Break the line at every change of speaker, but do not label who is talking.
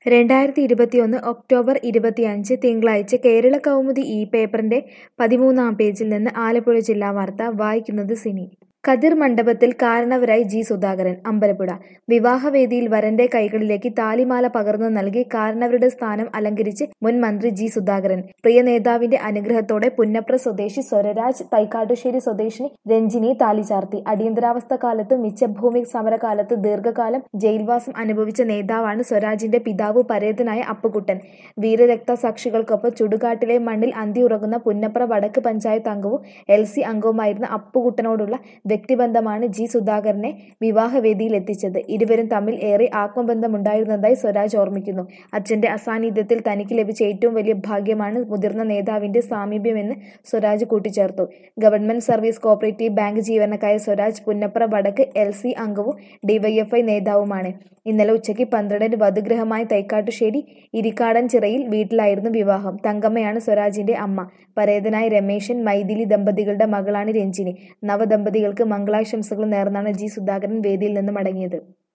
രണ്ടായിരത്തി ഇരുപത്തിയൊന്ന് ഒക്ടോബർ ഇരുപത്തിയഞ്ച് തിങ്കളാഴ്ച കേരള കൗമുദി ഈ പേപ്പറിന്റെ പതിമൂന്നാം പേജിൽ നിന്ന് ആലപ്പുഴ ജില്ലാ വാർത്ത വായിക്കുന്നത് സിനി കതിർ മണ്ഡപത്തിൽ കാരണവരായി ജി സുധാകരൻ അമ്പലപ്പുഴ വിവാഹവേദിയിൽ വരന്റെ കൈകളിലേക്ക് താലിമാല പകർന്നു നൽകി കാരണവരുടെ സ്ഥാനം അലങ്കരിച്ച് മുൻ മന്ത്രി ജി സുധാകരൻ പ്രിയ നേതാവിന്റെ അനുഗ്രഹത്തോടെ പുന്നപ്ര സ്വദേശി സ്വരരാജ് തൈക്കാട്ടുശ്ശേരി സ്വദേശിനി രഞ്ജിനി താലി ചാർത്തി അടിയന്തരാവസ്ഥ കാലത്ത് മിച്ചഭൂമി സമരകാലത്ത് ദീർഘകാലം ജയിൽവാസം അനുഭവിച്ച നേതാവാണ് സ്വരാജിന്റെ പിതാവ് പരേതനായ അപ്പുകുട്ടൻ വീരരക്തസാക്ഷികൾക്കൊപ്പം ചുടുകാട്ടിലെ മണ്ണിൽ അന്തിയുറങ്ങുന്ന പുന്നപ്ര വടക്ക് പഞ്ചായത്ത് അംഗവും എൽ സി അംഗവുമായിരുന്ന അപ്പുകുട്ടനോടുള്ള വ്യക്തിബന്ധമാണ് ജി സുധാകരനെ വിവാഹവേദിയിൽ എത്തിച്ചത് ഇരുവരും തമ്മിൽ ഏറെ ആത്മബന്ധമുണ്ടായിരുന്നതായി സ്വരാജ് ഓർമ്മിക്കുന്നു അച്ഛന്റെ അസാന്നിധ്യത്തിൽ തനിക്ക് ലഭിച്ച ഏറ്റവും വലിയ ഭാഗ്യമാണ് മുതിർന്ന നേതാവിന്റെ സാമീപ്യമെന്ന് സ്വരാജ് കൂട്ടിച്ചേർത്തു ഗവൺമെന്റ് സർവീസ് കോപ്പറേറ്റീവ് ബാങ്ക് ജീവനക്കായ സ്വരാജ് പുന്നപ്ര വടക്ക് എൽ സി അംഗവും ഡിവൈഎഫ്ഐ നേതാവുമാണ് ഇന്നലെ ഉച്ചയ്ക്ക് പന്ത്രണ്ടിന് വധുഗ്രഹമായ തൈക്കാട്ടുശ്ശേരി ഇരിക്കാടൻ ചിറയിൽ വീട്ടിലായിരുന്നു വിവാഹം തങ്കമ്മയാണ് സ്വരാജിന്റെ അമ്മ പരേതനായ രമേശൻ മൈഥിലി ദമ്പതികളുടെ മകളാണ് രഞ്ജിനി നവദമ്പതികൾക്ക് മംഗളാശംസകൾ നേർന്നാണ് ജി സുധാകരൻ വേദിയിൽ നിന്ന് മടങ്ങിയത്